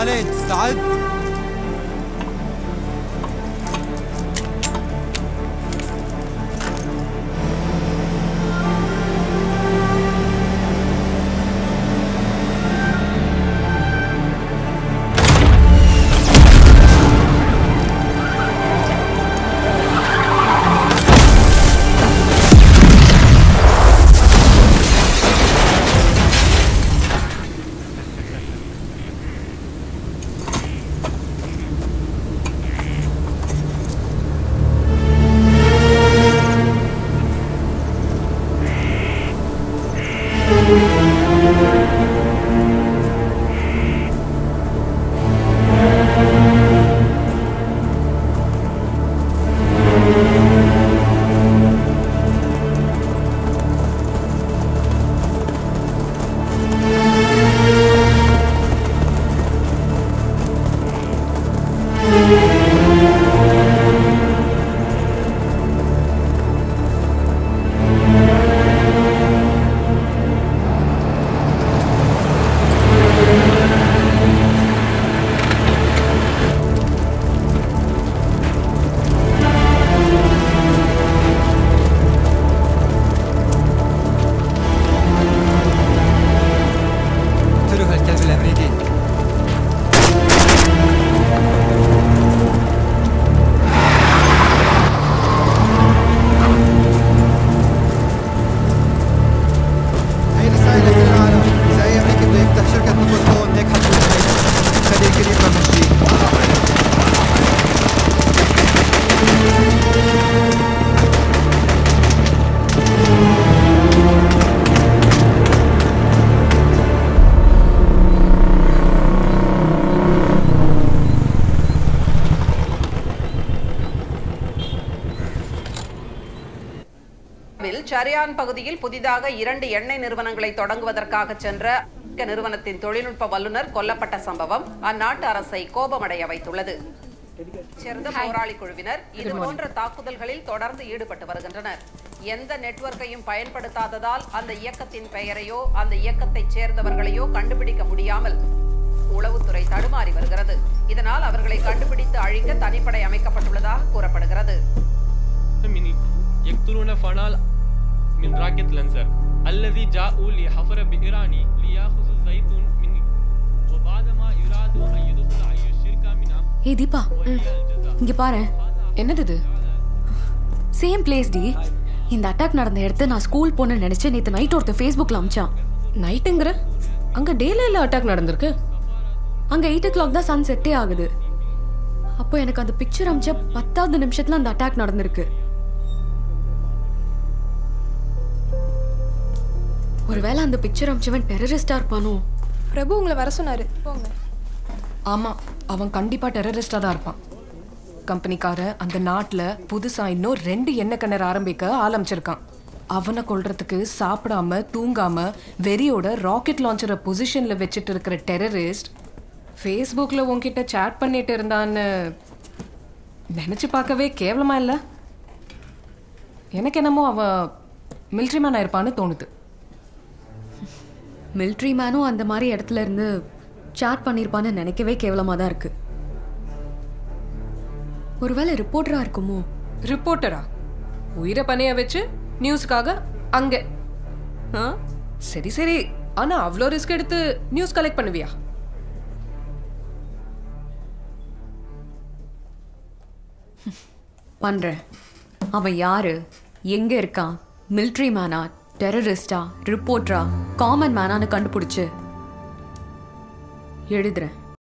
خالد استعد اقتلوا هالكلب الامريكي هي رسالة في العالم إذا أي أمريكي بده يفتح شركة نفط هون هيك حتكون خليه الكل يفهم من جديد will சரியான் பகுதியில் புதிதாக இரண்டு எண்ணெய் நிறுவனங்களை தொடங்குவதற்காக சென்ற அமெரிக்க நிறுவனத்தின் தொழில்நுட்ப வல்லுநர் கொல்லப்பட்ட சம்பவம் அந்நாட்டு அரசை கோபமடைய வைத்துள்ளது சேர்ந்த போராளி குழுவினர் இது போன்ற தாக்குதல்களில் தொடர்ந்து ஈடுபட்டு வருகின்றனர் எந்த நெட்வொர்க்கையும் பயன்படுத்தாததால் அந்த இயக்கத்தின் பெயரையோ அந்த இயக்கத்தைச் சேர்ந்தவர்களையோ கண்டுபிடிக்க முடியாமல் உளவுத்துறை தடுமாறி வருகிறது இதனால் அவர்களை கண்டுபிடித்து அழிக்க தனிப்படை அமைக்கப்பட்டுள்ளதாக கூறப்படுகிறது من يقتلون فنال من راكت لانسر الذي جاءوا لحفر بإيراني ليأخذوا الزيتون من وبعدما يرادوا أن يدخل أي شركة منها ஏய் தீபா இங்க பாரு என்னது இது சேம் பிளேஸ் டி இந்த அட்டாக் நடந்த இடத்த நான் ஸ்கூல் போனேன்னு நினைச்சு நேத்து நைட் ஒருத்தன் ஃபேஸ்புக்ல அமிச்சான் நைட்டுங்கிற அங்க டேல இல்ல அட்டாக் நடந்திருக்கு அங்க எயிட் ஓ கிளாக் தான் சன் செட்டே ஆகுது அப்போ எனக்கு அந்த பிக்சர் அமிச்ச பத்தாவது நிமிஷத்துல அந்த அட்டாக் நடந்திருக்கு ஒருவேளை அந்த பிக்சர் அமிச்சவன் டெரரிஸ்டா இருப்பானோ பிரபு உங்களை வர சொன்னாரு போங்க ஆமா அவன் கண்டிப்பா டெரரிஸ்டா தான் இருப்பான் கம்பெனிக்கார அந்த நாட்டுல புதுசா இன்னும் ரெண்டு எண்ணெய் கிணறு ஆரம்பிக்க ஆரம்பிச்சிருக்கான் அவனை கொல்றதுக்கு சாப்பிடாம தூங்காம வெறியோட ராக்கெட் லான்ச்சரை பொசிஷன்ல வச்சுட்டு இருக்கிற டெரரிஸ்ட் ஃபேஸ்புக்ல உன்கிட்ட சேட் பண்ணிட்டு இருந்தான்னு நினைச்சு பார்க்கவே கேவலமா இல்ல எனக்கு என்னமோ அவன் மிலிட்ரி மேனா இருப்பான்னு தோணுது மிலிட்ரி மேனும் அந்த மாதிரி இடத்துல இருந்து சாட் பண்ணியிருப்பான்னு நினைக்கவே கேவலமா தான் இருக்கு ஒருவேளை ரிப்போர்ட்டரா இருக்குமோ ரிப்போர்ட்டரா உயிரை பணைய வச்சு நியூஸ்க்காக அங்க ஆ? சரி சரி ஆனா அவ்வளோ ரிஸ்க் எடுத்து நியூஸ் கலெக்ட் பண்ணுவியா பண்றேன் அவன் யாரு எங்க இருக்கான் மிலிட்ரி மேனா டெரரிஸ்டா ரிப்போர்ட்டரா காமன் மேனான்னு கண்டுபிடிச்சு எழுதுறேன்